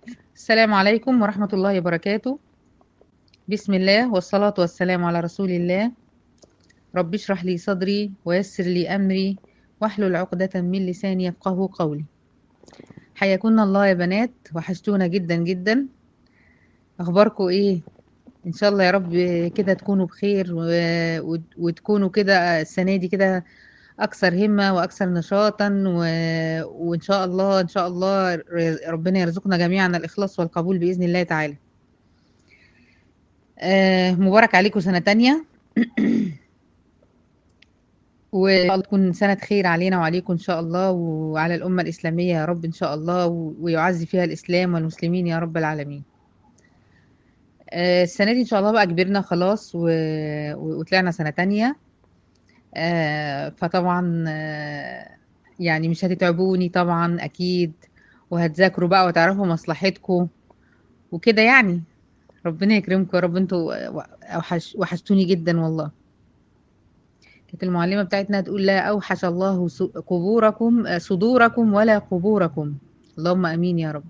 السلام عليكم ورحمة الله وبركاته بسم الله والصلاة والسلام على رسول الله رب اشرح لي صدري ويسر لي أمري واحلل عقدة من لساني يفقه قولي حياكم الله يا بنات وحشتونا جدا جدا أخباركم إيه إن شاء الله يا رب كده تكونوا بخير و... و... وتكونوا كده السنة دي كده أكثر همة وأكثر نشاطا و... وإن شاء الله إن شاء الله ر- ربنا يرزقنا جميعا الإخلاص والقبول بإذن الله تعالى آه مبارك عليكم سنة تانية وإن شاء الله تكون سنة خير علينا وعليكم إن شاء الله وعلى الأمة الإسلامية يا رب إن شاء الله و- ويعزي فيها الإسلام والمسلمين يا رب العالمين آه السنة دي إن شاء الله بقى كبرنا خلاص و... و- وطلعنا سنة تانية آه فطبعا آه يعني مش هتتعبوني طبعا أكيد وهتذاكروا بقى وتعرفوا مصلحتكم وكده يعني ربنا يكرمكم يا رب انتوا وحش وحشتوني جدا والله كانت المعلمة بتاعتنا تقول لا أوحش الله س- قبوركم آه، صدوركم ولا قبوركم اللهم أمين يا رب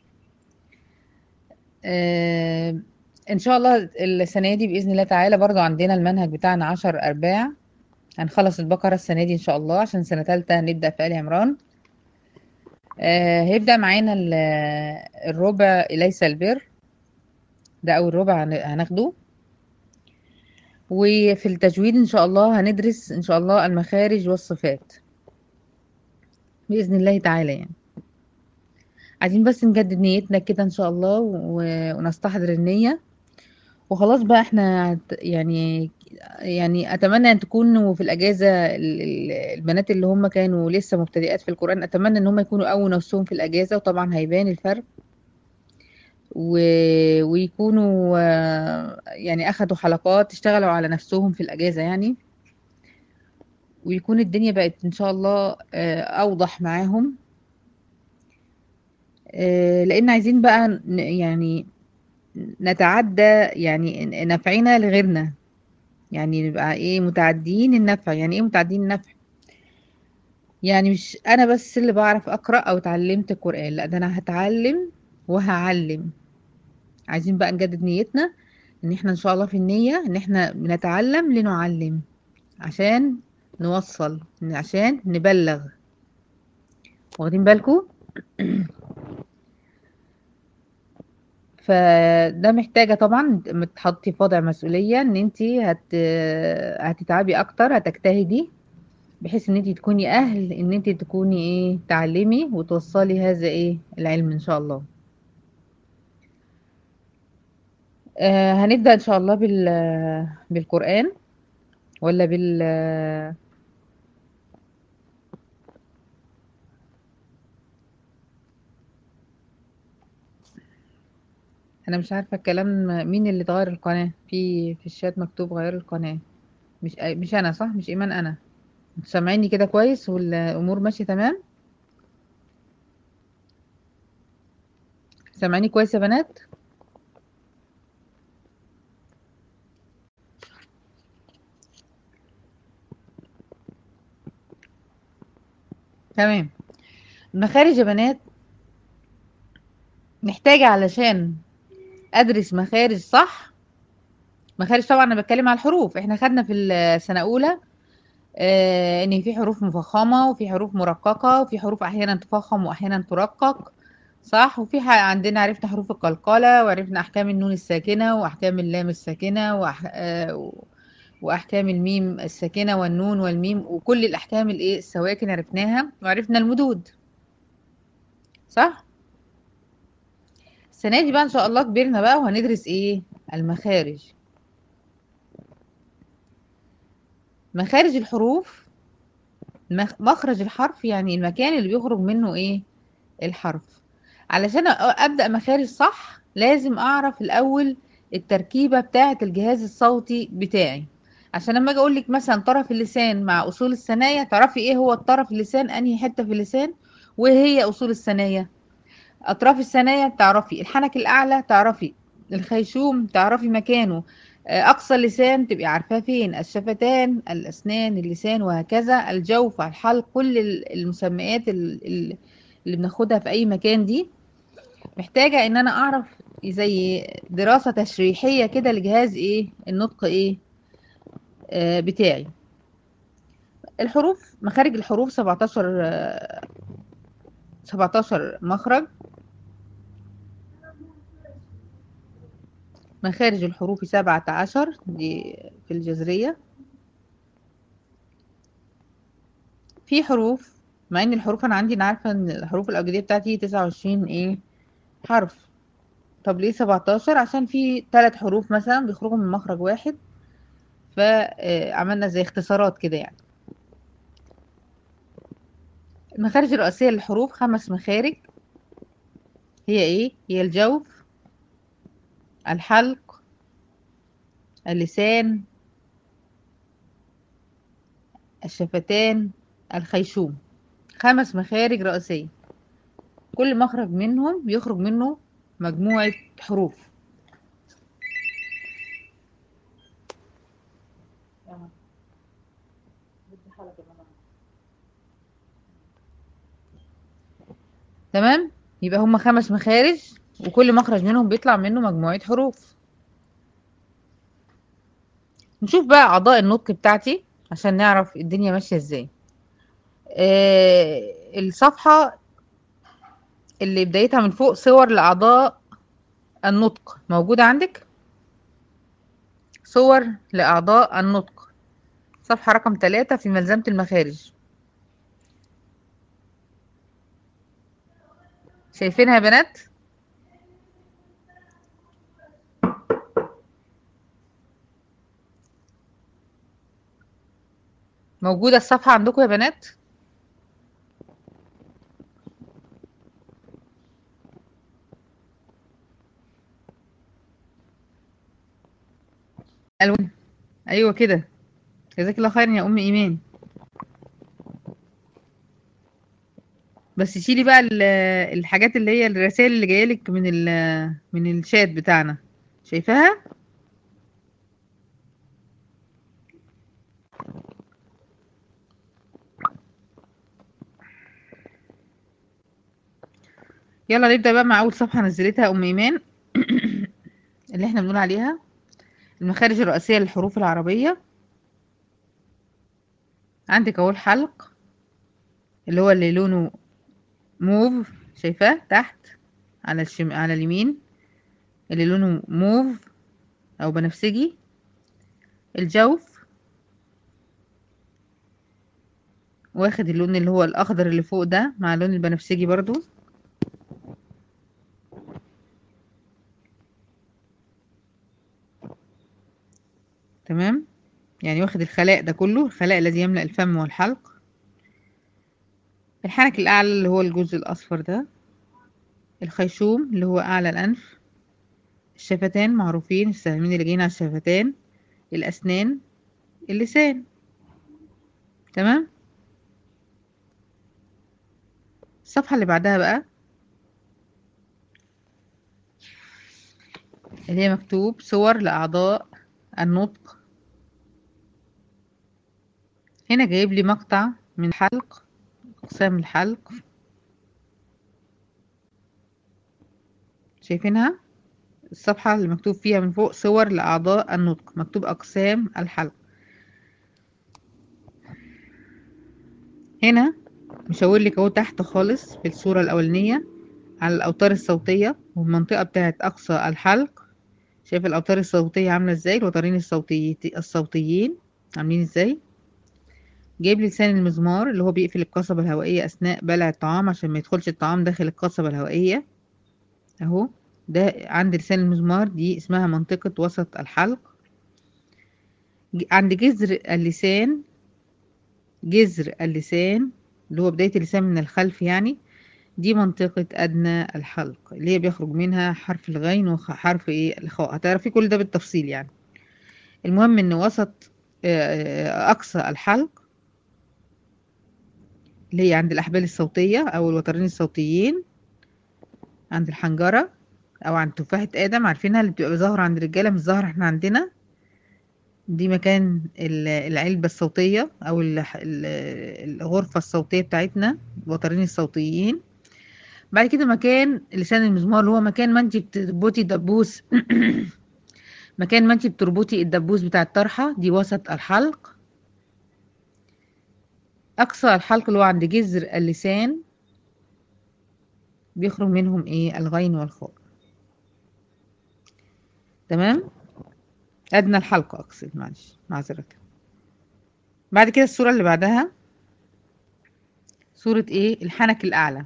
آه إن شاء الله السنة دي بإذن الله تعالى برضو عندنا المنهج بتاعنا عشر أرباع هنخلص البقرة السنة دي إن شاء الله عشان سنة تالتة نبدأ في آل عمران آه هيبدأ معانا ال- الربع ليس البر ده أول ربع هن- هناخده وفي التجويد إن شاء الله هندرس إن شاء الله المخارج والصفات بإذن الله تعالى يعني عايزين بس نجدد نيتنا كده إن شاء الله و- ونستحضر النية وخلاص بقى احنا هت- يعني يعني أتمنى أن تكونوا في الأجازة ال- ال- البنات اللي هم كانوا لسه مبتدئات في القرآن أتمنى أن هم يكونوا قووا نفسهم في الأجازة وطبعا هيبان الفرق و... ويكونوا آه، يعني أخدوا حلقات اشتغلوا على نفسهم في الأجازة يعني ويكون الدنيا بقت إن شاء الله آه، أوضح معاهم آه، لأن عايزين بقى ن- يعني نتعدى يعني ن- نفعنا لغيرنا يعني نبقى إيه متعدين النفع يعني إيه متعدين النفع يعني مش أنا بس اللي بعرف أقرأ أو اتعلمت القرآن لا ده أنا هتعلم وهعلم عايزين بقى نجدد نيتنا إن إحنا إن شاء الله في النية إن إحنا بنتعلم لنعلم عشان نوصل عشان نبلغ واخدين بالكم فده محتاجة طبعا تحطي في وضع مسؤولية ان انتي هت... هتتعبي اكتر هتجتهدي بحيث ان انتي تكوني اهل ان انتي تكوني ايه تعلمي وتوصلي هذا ايه العلم ان شاء الله آه هنبدأ ان شاء الله بال... بالقرآن ولا بال انا مش عارفة الكلام مين اللي تغير القناة في في الشات مكتوب غير القناة مش مش انا صح مش ايمان انا انتوا سامعيني كده كويس والامور ماشية تمام سامعيني كويس يا بنات تمام المخارج يا بنات محتاجة علشان ادرس مخارج صح مخارج طبعا انا بتكلم على الحروف احنا خدنا في السنة اولى آه ان في حروف مفخمة وفي حروف مرققة وفي حروف احيانا تفخم واحيانا ترقق صح وفي ح- عندنا عرفنا حروف القلقلة وعرفنا احكام النون الساكنة واحكام اللام الساكنة وأح... آه و- واحكام الميم الساكنة والنون والميم وكل الاحكام الايه السواكن عرفناها وعرفنا المدود صح السنة دي بقى ان شاء الله كبرنا بقى وهندرس ايه المخارج مخارج الحروف مخ- مخرج الحرف يعني المكان اللي بيخرج منه ايه الحرف علشان أ- ابدأ مخارج صح لازم اعرف الاول التركيبة بتاعة الجهاز الصوتي بتاعي عشان لما اجي اقول لك مثلا طرف اللسان مع اصول الثنايا تعرفي ايه هو الطرف اللسان انهي حتة في اللسان وايه هي اصول الثنايا اطراف الثنايا تعرفي الحنك الاعلى تعرفي الخيشوم تعرفي مكانه آه، اقصى اللسان تبقي عارفاه فين الشفتان الاسنان اللسان وهكذا الجوف الحلق كل ال- المسميات ال- ال- اللي بناخدها في اي مكان دي محتاجة ان انا اعرف زي دراسة تشريحية كده لجهاز ايه النطق ايه آه بتاعي الحروف مخارج الحروف 17 آه 17 مخرج مخارج الحروف سبعة عشر دي في الجذرية في حروف مع ان الحروف انا عندي انا عارفة ان الحروف الابجدية بتاعتي تسعة وعشرين ايه حرف طب ليه سبعتاشر عشان في ثلاث حروف مثلا بيخرجوا من مخرج واحد فعملنا زي اختصارات كده يعني المخارج الرئيسية للحروف خمس مخارج هي ايه هي الجوف الحلق اللسان الشفتان الخيشوم خمس مخارج رئيسية كل مخرج منهم بيخرج منه مجموعة حروف تمام يبقى هما خمس مخارج وكل مخرج منهم بيطلع منه مجموعة حروف نشوف بقى أعضاء النطق بتاعتي عشان نعرف الدنيا ماشية ازاي آه الصفحة اللي بدايتها من فوق صور لأعضاء النطق موجودة عندك صور لأعضاء النطق صفحة رقم ثلاثة في ملزمة المخارج شايفينها يا بنات موجودة الصفحة عندكم يا بنات ألوان أيوة كده جزاك الله خيرا يا أم إيمان بس شيلي بقى ال- الحاجات اللي هي الرسائل اللي جايلك من ال من الشات بتاعنا شايفاها يلا نبدأ بقى مع أول صفحة نزلتها أم إيمان اللي احنا بنقول عليها المخارج الرئيسية للحروف العربية عندك اهو الحلق اللي هو اللي لونه موف شايفاه تحت على الشم... على اليمين اللي لونه موف او بنفسجي الجوف واخد اللون اللي هو الاخضر اللي فوق ده مع اللون البنفسجي برضو تمام يعني واخد الخلاء ده كله الخلاء الذي يملأ الفم والحلق الحنك الأعلى اللي هو الجزء الأصفر ده الخيشوم اللي هو أعلى الأنف الشفتان معروفين السهمين اللي جايين على الشفتان الأسنان اللسان تمام الصفحة اللي بعدها بقى اللي هي مكتوب صور لأعضاء النطق هنا جايب لي مقطع من الحلق أقسام الحلق شايفينها الصفحة اللي مكتوب فيها من فوق صور لأعضاء النطق مكتوب أقسام الحلق هنا مشاور لك اهو تحت خالص في الصورة الأولانية على الأوتار الصوتية والمنطقة بتاعت أقصى الحلق شايف الأوتار الصوتية عاملة ازاي الوترين الصوتي الصوتيين عاملين ازاي جايب لي لسان المزمار اللي هو بيقفل القصبة الهوائية أثناء بلع الطعام عشان ما يدخلش الطعام داخل القصبة الهوائية أهو ده عند لسان المزمار دي اسمها منطقة وسط الحلق عند جذر اللسان جذر اللسان اللي هو بداية اللسان من الخلف يعني دي منطقة أدنى الحلق اللي هي بيخرج منها حرف الغين وحرف إيه الخاء هتعرفي كل ده بالتفصيل يعني المهم إن وسط أقصى الحلق اللي هي عند الأحبال الصوتية أو الوترين الصوتيين عند الحنجرة أو عند تفاحة آدم عارفينها اللي بتبقى ظاهرة عند الرجالة مش ظاهرة احنا عندنا دي مكان العلبة الصوتية أو الغرفة الصوتية بتاعتنا الوترين الصوتيين بعد كده مكان لسان المزمار اللي هو مكان ما انت بتربطي دبوس مكان ما انت بتربطي الدبوس بتاع الطرحة دي وسط الحلق أقصى الحلق اللي هو عند جذر اللسان بيخرج منهم ايه الغين والخاء تمام أدنى الحلقة أقصد معلش معذرة بعد كده الصورة اللي بعدها صورة ايه الحنك الأعلى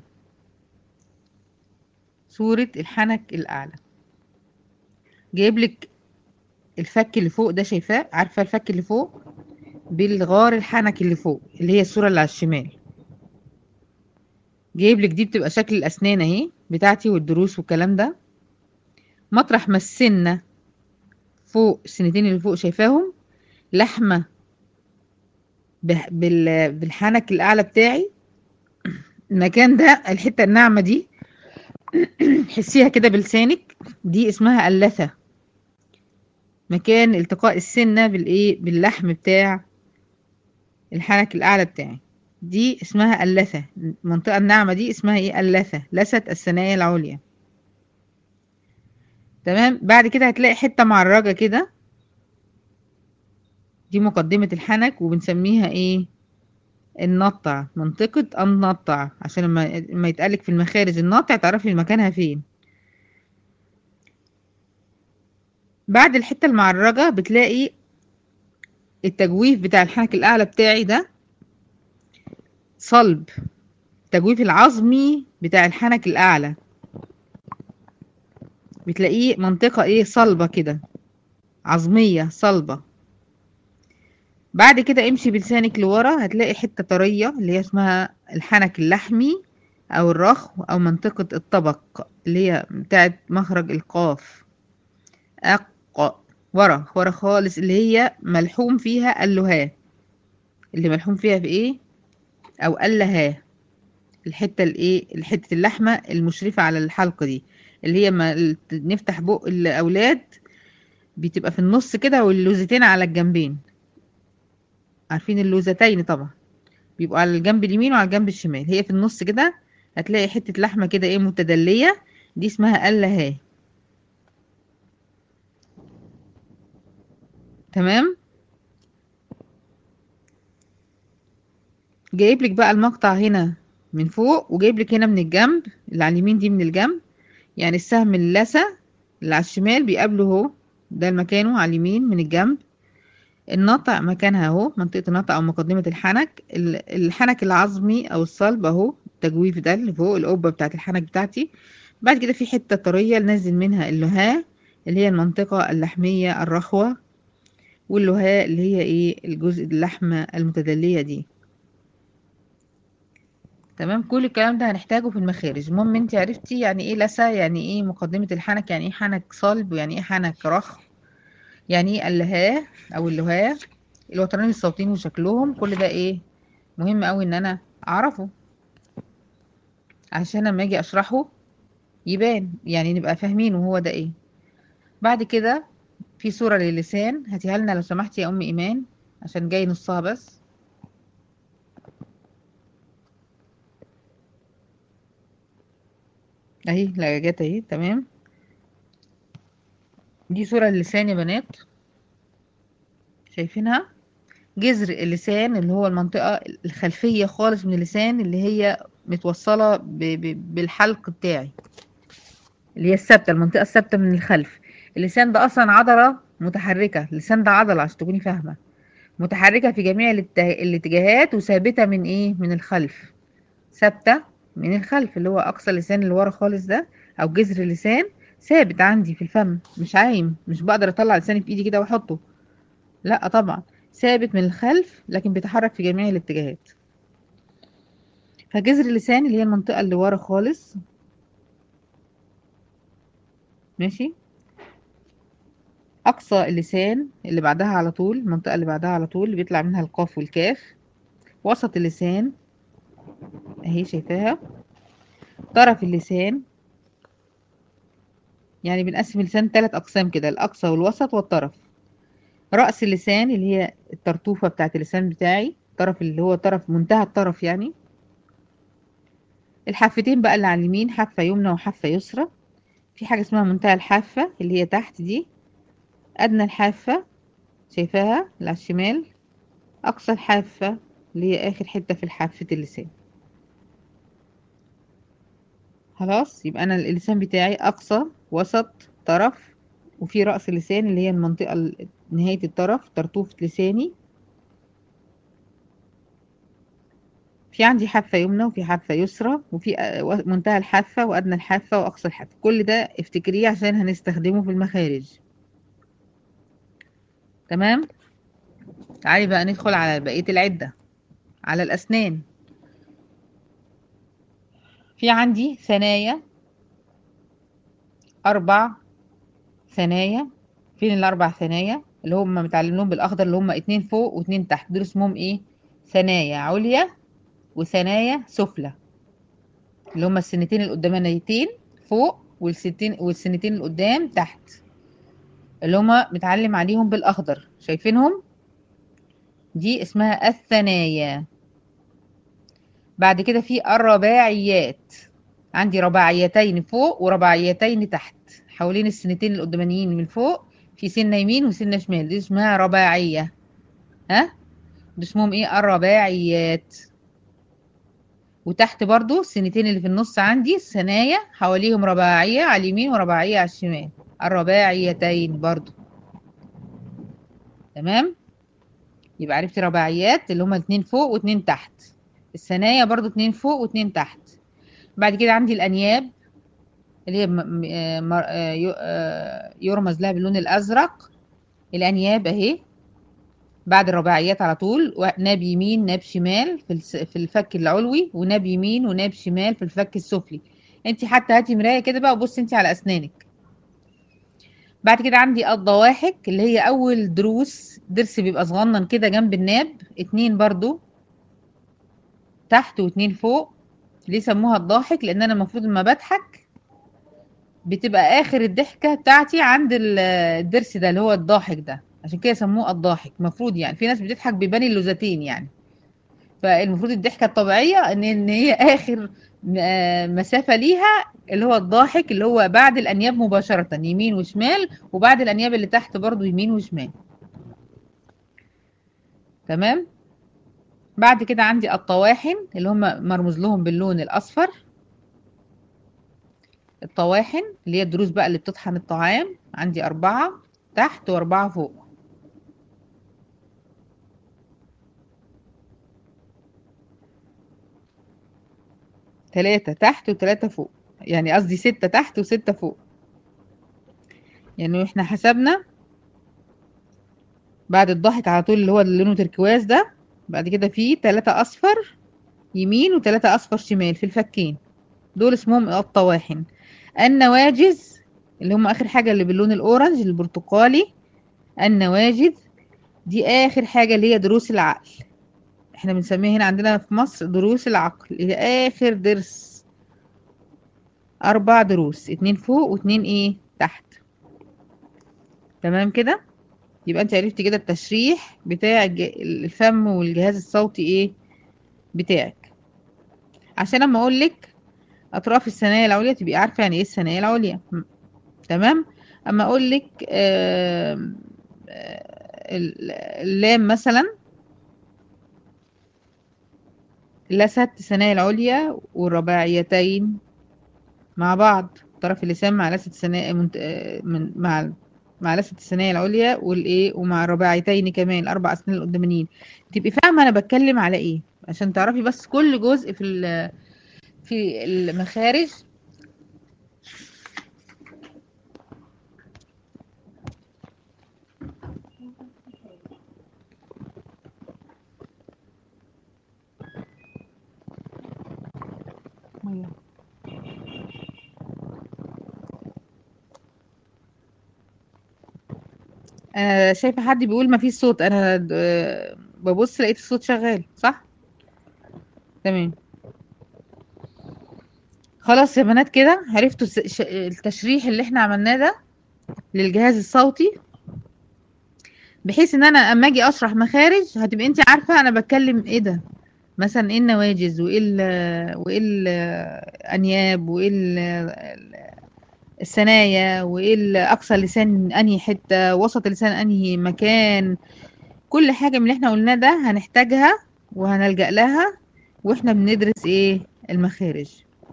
صورة الحنك الأعلى جايب لك الفك اللي فوق ده شايفاه عارفة الفك اللي فوق بالغار الحنك اللي فوق اللي هي الصورة اللي على الشمال جايب لك دي بتبقى شكل الأسنان اهي بتاعتي والدروس والكلام ده مطرح ما السنة فوق السنتين اللي فوق شايفاهم لحمة بالحنك الأعلى بتاعي المكان ده الحتة الناعمة دي حسيها كده بلسانك دي اسمها اللثة مكان التقاء السنة بالايه باللحم بتاع الحنك الأعلى بتاعي دي اسمها اللثة المنطقة الناعمة دي اسمها ايه اللثة لثة الثنايا العليا تمام بعد كده هتلاقي حتة معرجة كده دي مقدمة الحنك وبنسميها ايه النطع منطقة النطع عشان لما لما يتقالك في المخارج النطع تعرفي مكانها فين بعد الحتة المعرجة بتلاقي التجويف بتاع الحنك الأعلى بتاعي ده صلب التجويف العظمي بتاع الحنك الأعلى بتلاقيه منطقة ايه صلبة كده عظمية صلبة بعد كده امشي بلسانك لورا هتلاقي حتة طرية اللي هي اسمها الحنك اللحمي او الرخو او منطقة الطبق اللي هي بتاعت مخرج القاف أق ورا ورا خالص اللي هي ملحوم فيها اللهاه اللي ملحوم فيها في ايه او اللهاه الحتة الايه الحتة اللحمة المشرفة على الحلقة دي اللي هي ما نفتح بق الاولاد بتبقى في النص كده واللوزتين على الجنبين عارفين اللوزتين طبعا بيبقوا على الجنب اليمين وعلى الجنب الشمال هي في النص كده هتلاقي حتة لحمة كده ايه متدلية دي اسمها اللهاه تمام جايب لك بقى المقطع هنا من فوق وجايب لك هنا من الجنب اللي على اليمين دي من الجنب يعني السهم اللثة اللي على الشمال بيقابله اهو ده مكانه على اليمين من الجنب النطع مكانها اهو منطقة النطع او مقدمة الحنك الحنك العظمي او الصلب اهو التجويف ده اللي فوق القبة بتاعت الحنك بتاعتي بعد كده في حتة طرية ننزل منها اللهاء اللي هي المنطقة اللحمية الرخوة واللهاء اللي هي ايه الجزء اللحمة المتدلية دي تمام كل الكلام ده هنحتاجه في المخارج المهم انت عرفتي يعني ايه لثة يعني ايه مقدمة الحنك يعني ايه حنك صلب ويعني ايه حنك رخ يعني ايه اللهاه او اللهاه الوترين الصوتيين وشكلهم كل ده ايه مهم قوي ان انا اعرفه عشان لما اجي اشرحه يبان يعني نبقى فاهمين وهو ده ايه بعد كده في صورة للسان هاتيها لنا لو سمحتي يا ام ايمان عشان جاي نصها بس اهي لا جت اهي تمام دي صورة اللسان يا بنات شايفينها جذر اللسان اللي هو المنطقة الخلفية خالص من اللسان اللي هي متوصلة ب ب بالحلق بتاعي اللي هي الثابتة المنطقة الثابتة من الخلف اللسان ده أصلا عضلة متحركة اللسان ده عضلة عشان تكوني فاهمة متحركة في جميع الاتجاهات وثابتة من ايه من الخلف ثابتة من الخلف اللي هو أقصى اللسان اللي ورا خالص ده أو جذر اللسان ثابت عندي في الفم مش عايم مش بقدر أطلع لساني في إيدي كده وأحطه لا طبعا ثابت من الخلف لكن بيتحرك في جميع الاتجاهات فجذر اللسان اللي هي المنطقة اللي ورا خالص ماشي أقصى اللسان اللي بعدها على طول المنطقة اللي بعدها على طول اللي بيطلع منها القاف والكاف وسط اللسان اهي شايفاها طرف اللسان يعني بنقسم اللسان ثلاث أقسام كده الأقصى والوسط والطرف رأس اللسان اللي هي الطرطوفة بتاعت اللسان بتاعي الطرف اللي هو طرف منتهى الطرف يعني الحافتين بقى اللي على اليمين حافة يمنى وحافة يسرى في حاجة اسمها منتهى الحافة اللي هي تحت دي أدنى الحافة شايفاها اللي على الشمال أقصى الحافة اللي هي آخر حتة في حافة اللسان خلاص يبقى أنا اللسان بتاعي أقصى وسط طرف وفي رأس اللسان اللي هي المنطقة ال- نهاية الطرف طرطوفة لساني في عندي حافة يمنى وفي حافة يسرى وفي أ- و- منتهى الحافة وأدنى الحافة وأقصى الحافة كل ده افتكريه عشان هنستخدمه في المخارج تمام تعالي بقى ندخل على بقية العدة على الأسنان في عندي ثنايا أربع ثنايا فين الأربع ثنايا اللي هم متعلمين بالأخضر اللي هم اتنين فوق واتنين تحت دول اسمهم ايه ثنايا عليا وثنايا سفلى اللي هم السنتين القدامانيتين فوق والستين والسنتين اللي قدام تحت اللي هم متعلم عليهم بالأخضر شايفينهم دي اسمها الثنايا بعد كده في الرباعيات عندي رباعيتين فوق ورباعيتين تحت حوالين السنتين القدامانيين من فوق في سنة يمين وسنة شمال دي اسمها رباعية ها دي اسمهم ايه الرباعيات وتحت برضو السنتين اللي في النص عندي الثنايا حواليهم رباعية على اليمين ورباعية على الشمال الرباعيتين برضو تمام يبقى عرفت رباعيات اللي هما اتنين فوق واتنين تحت الثنايا برضو اتنين فوق واتنين تحت بعد كده عندي الأنياب اللي هي م- م- آه مر- آه يو- آه يرمز لها باللون الأزرق الأنياب أهي بعد الرباعيات على طول و- ناب يمين ناب شمال في الس- في الفك العلوي وناب يمين وناب شمال في الفك السفلي انت حتى هاتي مراية كده بقى وبصي انت على أسنانك بعد كده عندي الضواحك اللي هي أول دروس ضرس بيبقى صغنن كده جنب الناب اتنين برضو تحت واتنين فوق ليه سموها الضاحك لأن أنا المفروض لما بضحك بتبقى آخر الضحكة بتاعتي عند ال- الضرس ده اللي هو الضاحك ده عشان كده سموه الضاحك المفروض يعني في ناس بتضحك بيبان اللوزتين يعني فالمفروض الضحكة الطبيعية ان ان هي اخر م- آه مسافة ليها اللي هو الضاحك اللي هو بعد الانياب مباشرة يمين وشمال وبعد الانياب اللي تحت برضو يمين وشمال تمام بعد كده عندي الطواحن اللي هم مرموز لهم باللون الاصفر الطواحن اللي هي الدروس بقى اللي بتطحن الطعام عندي اربعة تحت واربعة فوق تلاتة تحت وتلاتة فوق يعني قصدي ستة تحت وستة فوق يعني احنا حسبنا بعد الضاحك على طول اللي هو اللي لونه تركواز ده بعد كده في تلاتة اصفر يمين وتلاتة اصفر شمال في الفكين دول اسمهم الطواحن النواجز اللي هم اخر حاجة اللي باللون الاورنج البرتقالي النواجذ دي اخر حاجة اللي هي دروس العقل احنا بنسميها هنا عندنا في مصر دروس العقل اللي هي اخر درس اربع دروس اتنين فوق واتنين ايه تحت تمام كده يبقى انت عرفتي كده التشريح بتاع الج- الفم والجهاز الصوتي ايه بتاعك عشان اما اقول لك اطراف الثنايا العليا تبقي عارفه يعني ايه الثنايا العليا م- تمام اما اقول لك آم، آه، ال- اللام مثلا لست الثنايا العليا والرباعيتين مع بعض طرف اللسان مع لثة الثنايا منت... آه، من مع مع لثة الثنايا العليا والايه ومع الرباعيتين كمان الاربع اسنان القدامانيين تبقي فاهمه انا بتكلم على ايه عشان تعرفي بس كل جزء في ال... في المخارج مية. انا شايفه حد بيقول ما فيش صوت انا د- آه، ببص لقيت الصوت شغال صح تمام خلاص يا بنات كده عرفتوا الس- ش- التشريح اللي احنا عملناه ده للجهاز الصوتي بحيث ان انا اما اجي اشرح مخارج هتبقى انت عارفه انا بتكلم ايه ده مثلا ايه النواجز وايه ال- وايه الانياب وايه ال- الثنايا وايه ال- اقصى اللسان انهي حته وسط اللسان انهي مكان كل حاجه من اللي احنا قلناه ده هنحتاجها وهنلجأ لها واحنا بندرس ايه المخارج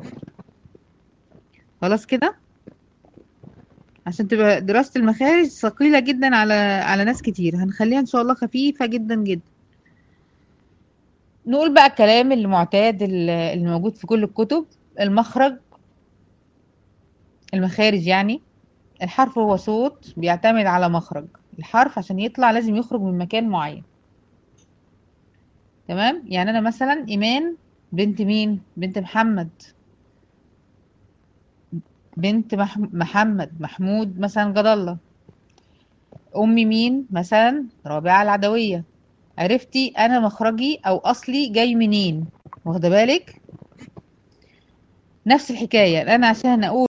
خلاص كده عشان تبقى دراسة المخارج ثقيلة جدا على على ناس كتير هنخليها ان شاء الله خفيفة جدا جدا نقول بقى الكلام المعتاد اللي اللي موجود في كل الكتب المخرج المخارج يعني الحرف هو صوت بيعتمد على مخرج الحرف عشان يطلع لازم يخرج من مكان معين تمام يعني انا مثلا ايمان بنت مين بنت محمد بنت مح... محمد محمود مثلا جد الله امي مين مثلا رابعة العدوية عرفتي انا مخرجي او اصلي جاي منين واخده بالك نفس الحكاية انا عشان اقول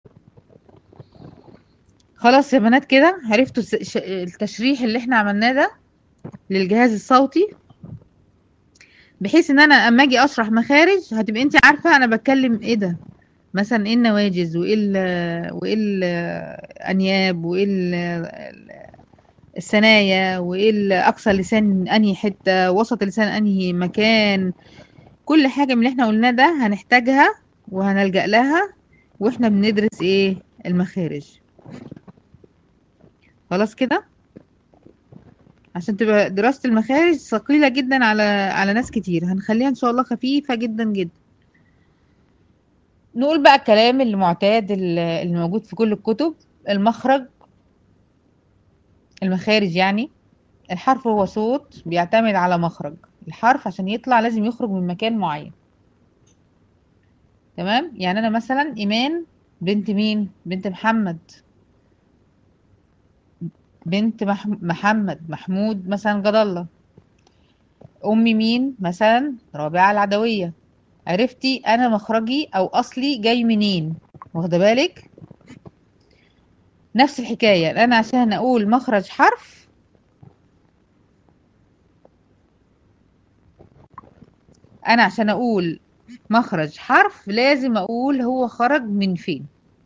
خلاص يا بنات كده عرفتوا الس- ش- التشريح اللي احنا عملناه ده للجهاز الصوتي بحيث ان انا اما اجي اشرح مخارج هتبقى انت عارفة انا بتكلم ايه ده مثلا ايه النواجز وايه ال وايه الانياب وايه ال- الثنايا وايه ال- اقصى اللسان انهي حته وسط اللسان انهي مكان كل حاجه من اللي احنا قلناه ده هنحتاجها وهنلجأ لها واحنا بندرس ايه المخارج خلاص كده عشان تبقى دراسة المخارج ثقيلة جدا على على ناس كتير هنخليها ان شاء الله خفيفة جدا جدا نقول بقى الكلام المعتاد اللي اللي موجود في كل الكتب المخرج المخارج يعني الحرف هو صوت بيعتمد على مخرج الحرف عشان يطلع لازم يخرج من مكان معين تمام يعني انا مثلا ايمان بنت مين بنت محمد بنت مح... محمد محمود مثلا جد الله امي مين مثلا رابعة العدوية عرفتي انا مخرجي او اصلي جاي منين واخده بالك نفس الحكاية انا عشان اقول مخرج حرف انا عشان اقول مخرج حرف لازم اقول هو خرج من فين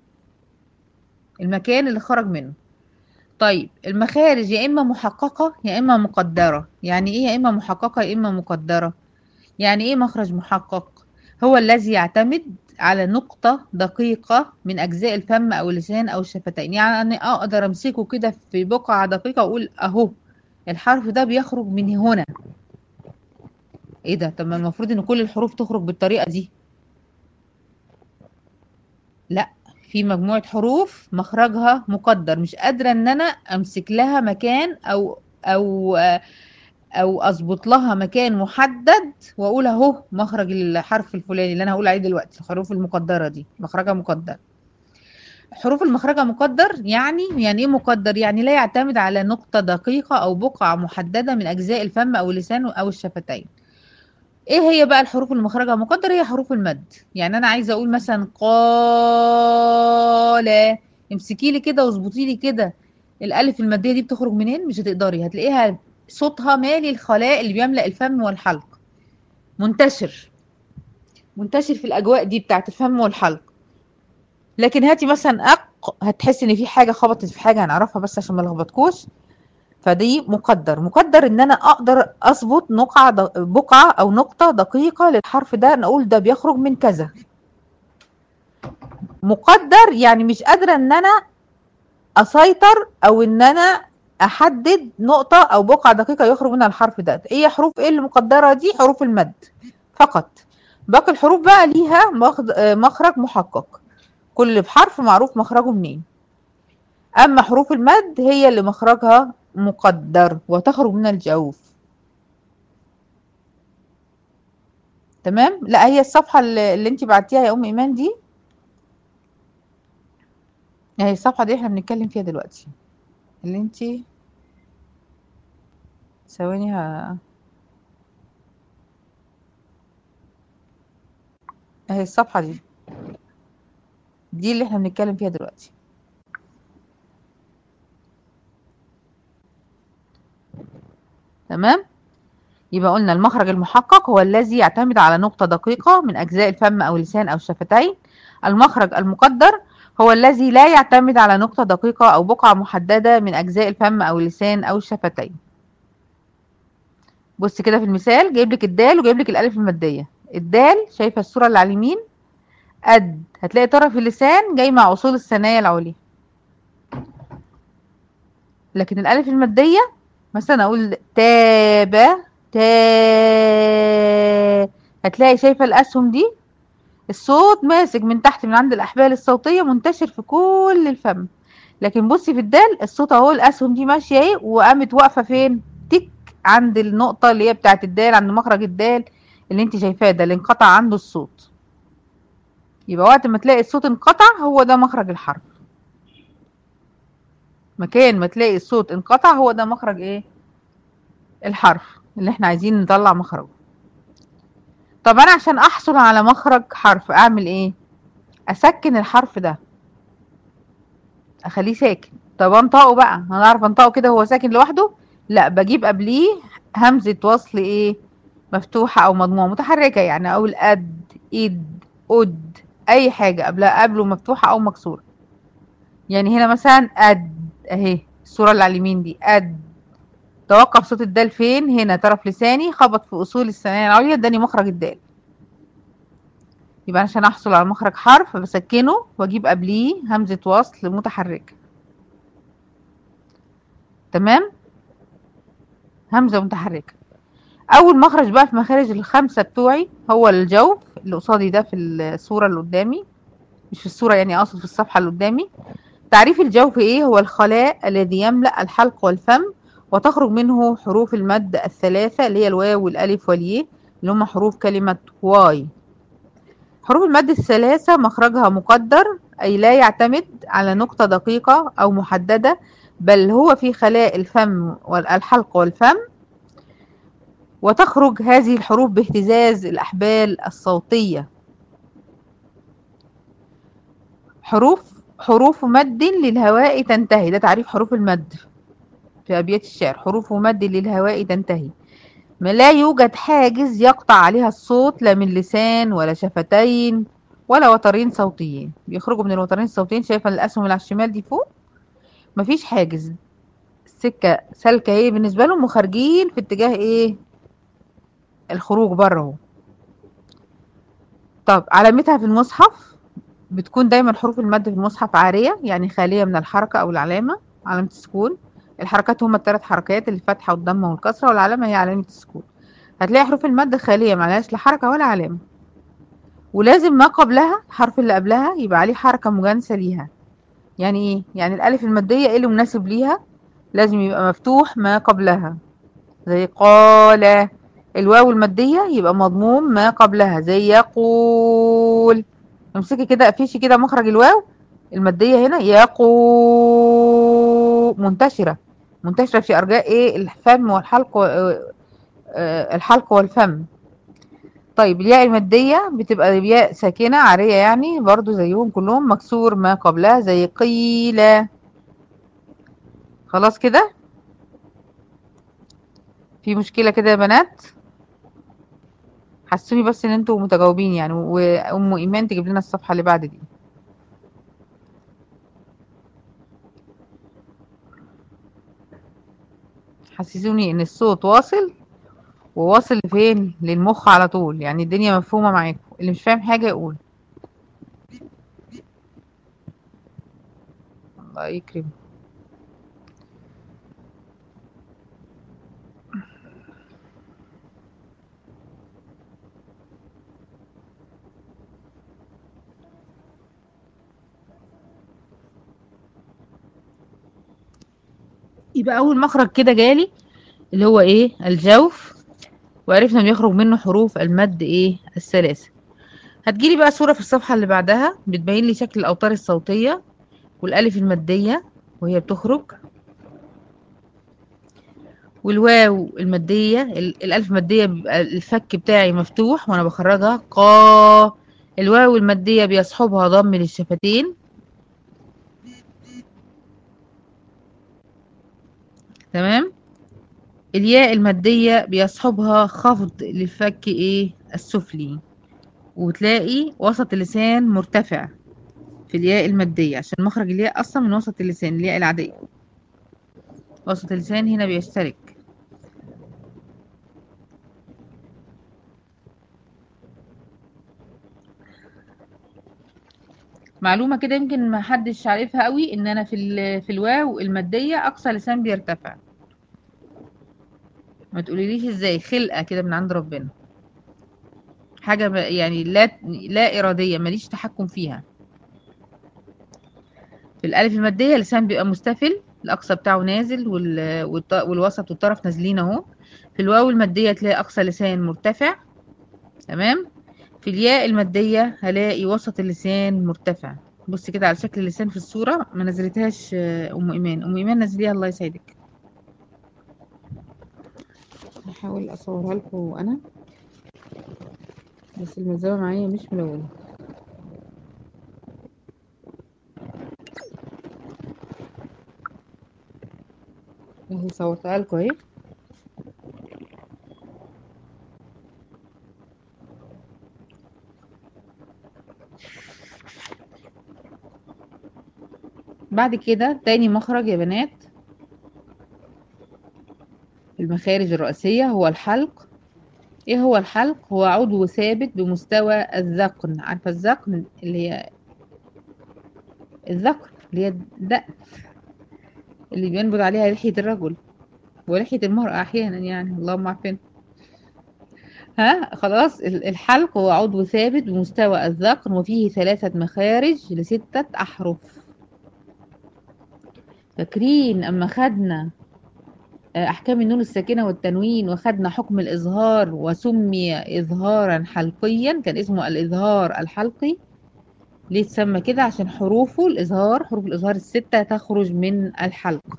المكان اللي خرج منه طيب المخارج يا اما محققة يا اما مقدرة يعني ايه يا اما محققة يا اما مقدرة يعني ايه مخرج محقق هو الذي يعتمد على نقطة دقيقة من اجزاء الفم او اللسان او الشفتين يعني انا اقدر امسكه كده في بقعة دقيقة واقول اهو الحرف ده بيخرج من هنا ايه ده طب ما المفروض ان كل الحروف تخرج بالطريقة دي لا في مجموعة حروف مخرجها مقدر مش قادرة ان انا امسك لها مكان او او او اظبط لها مكان محدد واقول اهو مخرج الحرف الفلاني اللي انا هقول عليه دلوقتي الحروف المقدرة دي مخرجها مقدر حروف المخرجة مقدر يعني يعني ايه مقدر يعني لا يعتمد على نقطة دقيقة او بقعة محددة من اجزاء الفم او اللسان او الشفتين ايه هي بقى الحروف اللي مخرجها مقدر هي حروف المد يعني انا عايزه اقول مثلا قال امسكي لي كده واظبطي لي كده الالف الماديه دي بتخرج منين مش هتقدري هتلاقيها صوتها مالي الخلاء اللي بيملأ الفم والحلق منتشر منتشر في الاجواء دي بتاعت الفم والحلق لكن هاتي مثلا اق هتحسي ان في حاجه خبطت في حاجه هنعرفها بس عشان ما لخبطكوش فدي مقدر مقدر ان انا اقدر اظبط نقعة د- بقعة او نقطة دقيقة للحرف ده نقول ده بيخرج من كذا مقدر يعني مش قادرة ان انا اسيطر او ان انا احدد نقطة او بقعة دقيقة يخرج منها الحرف ده ايه حروف ايه اللي مقدرة دي حروف المد فقط باقي الحروف بقى ليها مخد- آه، مخرج محقق كل حرف معروف مخرجه منين اما حروف المد هي اللي مخرجها مقدر وتخرج من الجوف تمام لا هي الصفحة اللي, اللي انت بعتيها يا ام ايمان دي هي الصفحة دي احنا بنتكلم فيها دلوقتي اللي انت ثواني ه... هي الصفحة دي دي اللي احنا بنتكلم فيها دلوقتي تمام يبقى قلنا المخرج المحقق هو الذي يعتمد على نقطة دقيقة من أجزاء الفم أو اللسان أو الشفتين المخرج المقدر هو الذي لا يعتمد على نقطة دقيقة أو بقعة محددة من أجزاء الفم أو اللسان أو الشفتين بص كده في المثال جايب لك الدال وجايب لك الألف المادية الدال شايفة الصورة اللي على اليمين قد هتلاقي طرف اللسان جاي مع أصول الثنايا العليا لكن الألف المادية مثلا أقول تاب تا هتلاقي شايفة الأسهم دي الصوت ماسك من تحت من عند الأحبال الصوتية منتشر في كل الفم لكن بصي في الدال الصوت اهو الأسهم دي ماشية اهي وقامت واقفة فين تك عند النقطة اللي هي بتاعت الدال عند مخرج الدال اللي انت شايفاه ده اللي انقطع عنده الصوت يبقى وقت ما تلاقي الصوت انقطع هو ده مخرج الحرف مكان ما تلاقي الصوت انقطع هو ده مخرج ايه الحرف اللي احنا عايزين نطلع مخرجه طب انا عشان احصل على مخرج حرف اعمل ايه اسكن الحرف ده اخليه ساكن طب انطقه بقى هنعرف انطقه كده هو ساكن لوحده لا بجيب قبليه همزة وصل ايه مفتوحة او مضمومة متحركة يعني اقول اد اد اد اي حاجة قبلها قبله مفتوحة او مكسورة يعني هنا مثلا اد اهي الصورة اللي على اليمين دي اد توقف صوت الدال فين هنا طرف لساني خبط في اصول الثنايا العليا اداني مخرج الدال يبقى عشان احصل على مخرج حرف بسكنه واجيب قبليه همزة وصل متحركة تمام همزة متحركة اول مخرج بقى في مخارج الخمسة بتوعي هو الجوف اللي قصادي ده في الصورة اللي قدامي مش في الصورة يعني اقصد في الصفحة اللي قدامي تعريف الجوف ايه هو الخلاء الذي يملأ الحلق والفم وتخرج منه حروف المد الثلاثة اللي هي الواو والالف والياء اللي هم حروف كلمة واي حروف المد الثلاثة مخرجها مقدر أي لا يعتمد على نقطة دقيقة أو محددة بل هو في خلاء الفم والحلق والفم وتخرج هذه الحروف باهتزاز الأحبال الصوتية حروف حروف مد للهواء تنتهي ده تعريف حروف المد في أبيات الشعر حروف مد للهواء تنتهي ما لا يوجد حاجز يقطع عليها الصوت لا من لسان ولا شفتين ولا وترين صوتيين بيخرجوا من الوترين الصوتيين شايفه الاسهم اللي على الشمال دي فوق مفيش حاجز السكه سالكه ايه بالنسبه لهم وخارجين في اتجاه ايه الخروج بره اهو طب علامتها في المصحف بتكون دايما حروف المد في المصحف عاريه يعني خاليه من الحركه او العلامه علامه السكون الحركات هما الثلاث حركات الفتحه والضمه والكسره والعلامه هي علامه السكون هتلاقي حروف المد خاليه معلهاش لا حركه ولا علامه ولازم ما قبلها الحرف اللي قبلها يبقى عليه حركه مجانسه ليها يعني ايه يعني الالف الماديه ايه اللي مناسب ليها لازم يبقى مفتوح ما قبلها زي قال الواو الماديه يبقى مضموم ما قبلها زي يقول امسكي كده قفشي كده مخرج الواو الماديه هنا يقول منتشره منتشرة في أرجاء إيه الفم والحلق الحلق والفم طيب الياء المادية بتبقى ياء ساكنة عارية يعني برضو زيهم كلهم مكسور ما قبلها زي قيل خلاص كده في مشكلة كده يا بنات حسوني بس ان انتوا متجاوبين يعني وام ايمان تجيب لنا الصفحة اللي بعد دي حسسوني ان الصوت واصل وواصل فين للمخ على طول يعني الدنيا مفهومة معاكم اللي مش فاهم حاجة يقول الله يكرم يبقى اول مخرج كده جالي اللي هو ايه الجوف وعرفنا بيخرج منه حروف المد ايه الثلاثه هتجيلي بقى صوره في الصفحه اللي بعدها بتبين لي شكل الاوتار الصوتيه والالف الماديه وهي بتخرج والواو الماديه الالف الماديه بيبقى الفك بتاعي مفتوح وانا بخرجها قا الواو الماديه بيصحبها ضم للشفتين تمام الياء المادية بيصحبها خفض للفك ايه السفلي وتلاقي وسط اللسان مرتفع في الياء المادية عشان مخرج الياء أصلا من وسط اللسان الياء العادية وسط اللسان هنا بيشترك معلومة كده يمكن ما حدش عارفها قوي ان انا في ال- في الواو المادية اقصى لسان بيرتفع ما تقوليليش ازاي خلقة كده من عند ربنا حاجة ب- يعني لا لا إرادية ماليش تحكم فيها في الألف المادية اللسان بيبقى مستفل الأقصى بتاعه نازل وال... والط... والوسط والطرف نازلين اهو في الواو المادية تلاقي أقصى لسان مرتفع تمام في الياء المادية هلاقي وسط اللسان مرتفع بص كده على شكل اللسان في الصورة ما نزلتهاش آه، أم إيمان أم إيمان نزليها الله يسعدك هحاول أصورها لكم أنا بس الملزمة معايا مش ملونة اهي صورتها لكم اهي بعد كده تاني مخرج يا بنات المخارج الرئيسية هو الحلق ايه هو الحلق هو عضو ثابت بمستوى الذقن عارفة الذقن اللي هي الذقن اللي هي الدقن اللي بينبض عليها لحية الرجل ولحية المرأة أحيانا يعني اللهم عافينا ها خلاص ال- الحلق هو عضو ثابت بمستوى الذقن وفيه ثلاثة مخارج لستة أحرف فاكرين أما خدنا آه، أحكام النون الساكنة والتنوين وخدنا حكم الإظهار وسمي إظهارا حلقيا كان اسمه الإظهار الحلقي ليه تسمى كده عشان حروفه الإظهار حروف الإظهار الستة تخرج من الحلق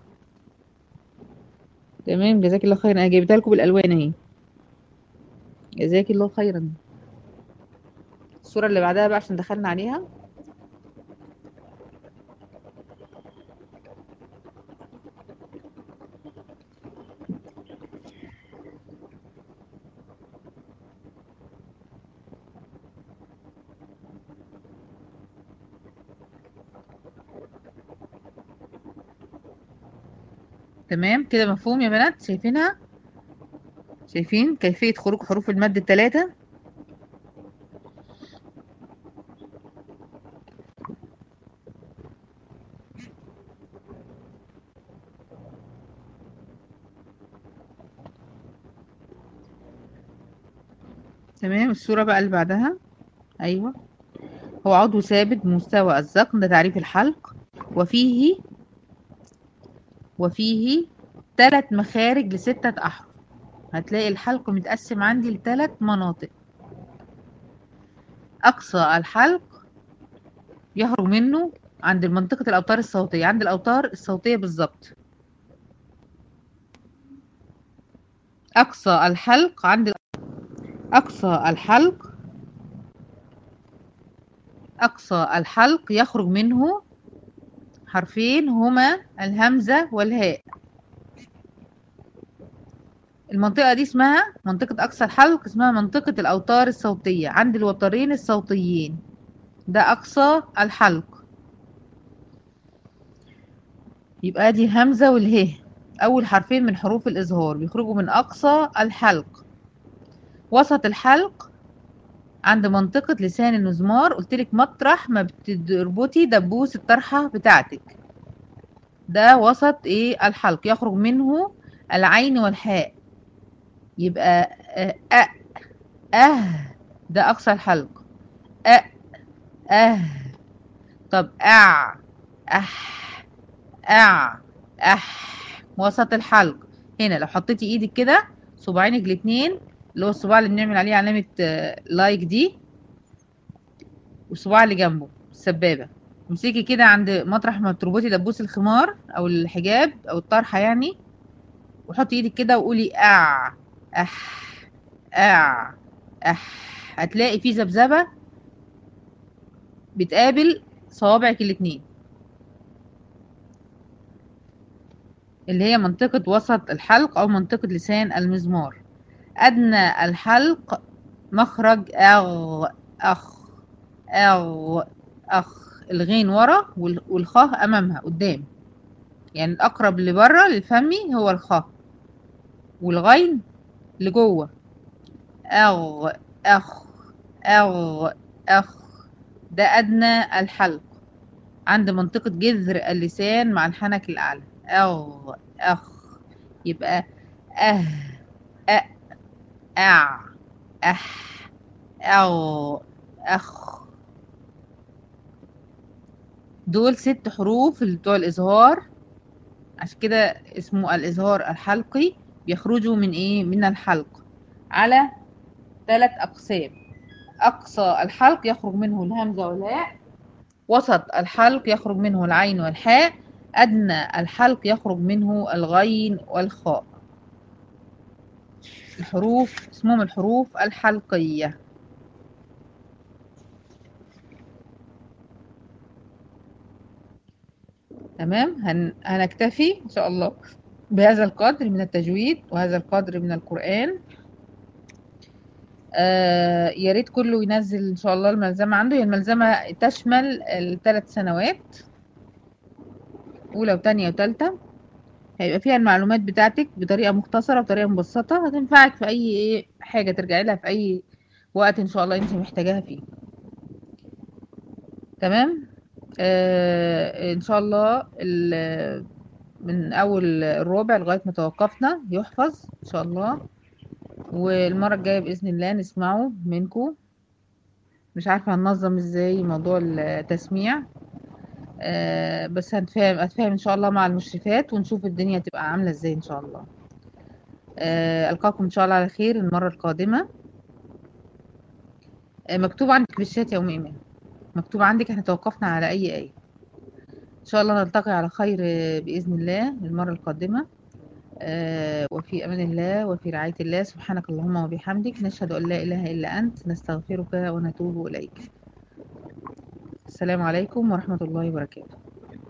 تمام جزاك الله خيرا أنا جايبتها لكم بالألوان أهي جزاك الله خيرا الصورة اللي بعدها بقى عشان دخلنا عليها تمام كده مفهوم يا بنات شايفينها شايفين كيفية خروج حروف المد الثلاثة تمام الصورة بقى اللي بعدها أيوة هو عضو ثابت بمستوى الذقن ده تعريف الحلق وفيه وفيه ثلاث مخارج لستة أحرف هتلاقي الحلق متقسم عندي لثلاث مناطق أقصى الحلق يخرج منه عند منطقة الأوتار الصوتية عند الأوتار الصوتية بالظبط أقصى الحلق عند أقصى الحلق أقصى الحلق يخرج منه حرفين هما الهمزة والهاء المنطقة دي اسمها منطقة أقصى الحلق اسمها منطقة الأوتار الصوتية عند الوترين الصوتيين ده أقصى الحلق يبقى دي همزة والهاء أول حرفين من حروف الإظهار بيخرجوا من أقصى الحلق وسط الحلق عند منطقة لسان المزمار قلتلك مطرح ما بتربطي دبوس الطرحة بتاعتك ده وسط ايه الحلق يخرج منه العين والحاء يبقى اه اه, أه ده أقصى الحلق أه أه طب أع أح أع أح وسط الحلق هنا لو حطيتي ايدك كده صباعينك الاتنين اللي هو الصباع اللي بنعمل عليه علامة آه، لايك دي والصباع اللي جنبه السبابة امسكي كده عند مطرح ما تربطي دبوس الخمار او الحجاب او الطرحة يعني وحطي ايدك كده وقولي اع اح اع اح هتلاقي في ذبذبة بتقابل صوابعك الاتنين اللي هي منطقة وسط الحلق أو منطقة لسان المزمار أدنى الحلق مخرج أغ أخ أغ أخ الغين ورا وال- والخاء أمامها قدام يعني الأقرب لبره للفمي هو الخاء والغين لجوه أغ أخ أغ أخ ده أدنى الحلق عند منطقة جذر اللسان مع الحنك الأعلى أغ أخ يبقى أه أ أع أح أغ أخ دول ست حروف اللي بتوع الإظهار عشان كده اسمه الإظهار الحلقي بيخرجوا من إيه؟ من الحلق على ثلاث أقسام أقصى الحلق يخرج منه الهمزة والهاء وسط الحلق يخرج منه العين والحاء أدنى الحلق يخرج منه الغين والخاء الحروف اسمهم الحروف الحلقية تمام هن... هنكتفي إن شاء الله بهذا القدر من التجويد وهذا القدر من القرآن آه يا ريت كله ينزل إن شاء الله الملزمة عنده هي الملزمة تشمل الثلاث سنوات أولى وتانية وتالتة هيبقى فيها المعلومات بتاعتك بطريقة مختصرة وطريقة مبسطة هتنفعك في أي إيه حاجة ترجعي لها في أي وقت إن شاء الله أنت محتاجاها فيه تمام آه إن شاء الله ال- من أول الربع لغاية ما توقفنا يحفظ إن شاء الله والمرة الجاية بإذن الله نسمعه منكم مش عارفة هننظم ازاي موضوع التسميع آه بس هنفهم هتفهم ان شاء الله مع المشرفات ونشوف الدنيا تبقى عاملة ازاي ان شاء الله آه القاكم ان شاء الله على خير المرة القادمة آه مكتوب عندك في الشات يا ام ايمان مكتوب عندك احنا توقفنا على اي ايه ان شاء الله نلتقي على خير آه، باذن الله المرة القادمة آه وفي امان الله وفي رعاية الله سبحانك اللهم وبحمدك نشهد ان لا اله الا انت نستغفرك ونتوب اليك السلام عليكم ورحمة الله وبركاته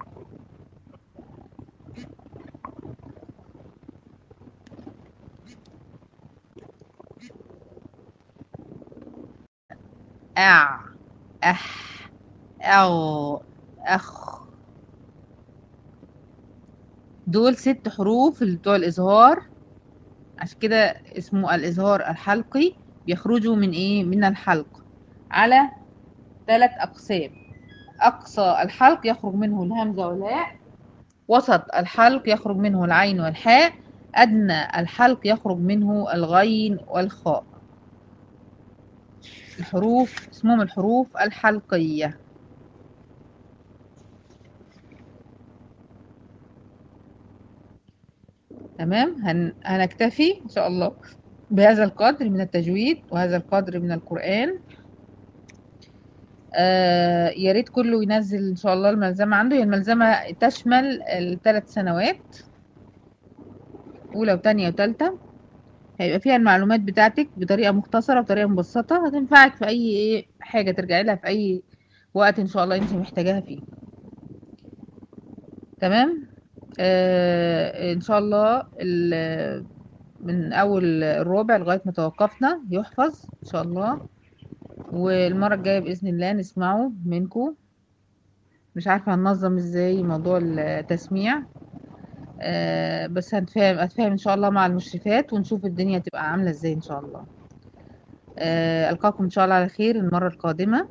أع أح أو أخ دول ست حروف اللي بتوع الإظهار عشان كده اسمه الإظهار الحلقي بيخرجوا من إيه؟ من الحلق على ثلاث أقسام أقصى الحلق يخرج منه الهمزة والهاء وسط الحلق يخرج منه العين والحاء أدنى الحلق يخرج منه الغين والخاء الحروف اسمهم الحروف الحلقية تمام هن... هنكتفي إن شاء الله بهذا القدر من التجويد وهذا القدر من القرآن آه يا ريت كله ينزل إن شاء الله الملزمة عنده هي الملزمة تشمل الثلاث سنوات أولى وتانية وتالتة هيبقى فيها المعلومات بتاعتك بطريقة مختصرة وطريقة مبسطة هتنفعك في أي إيه حاجة ترجعي لها في أي وقت إن شاء الله أنت محتاجاها فيه تمام آه إن شاء الله ال- من أول الربع لغاية ما توقفنا يحفظ إن شاء الله والمرة الجاية بإذن الله نسمعه منكم مش عارفة هننظم ازاي موضوع التسميع آه بس هنفهم هتفهم ان شاء الله مع المشرفات ونشوف الدنيا تبقى عاملة ازاي ان شاء الله آه القاكم ان شاء الله على خير المرة القادمة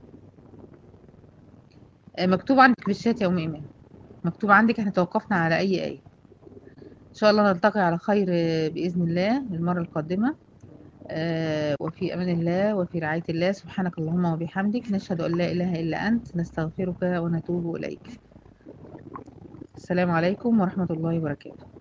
آه مكتوب عندك في الشات يا ام ايمان مكتوب عندك احنا توقفنا على اي ايه ان شاء الله نلتقي على خير آه، باذن الله المرة القادمة آه وفي امان الله وفي رعاية الله سبحانك اللهم وبحمدك نشهد ان لا اله الا انت نستغفرك ونتوب اليك السلام عليكم ورحمة الله وبركاته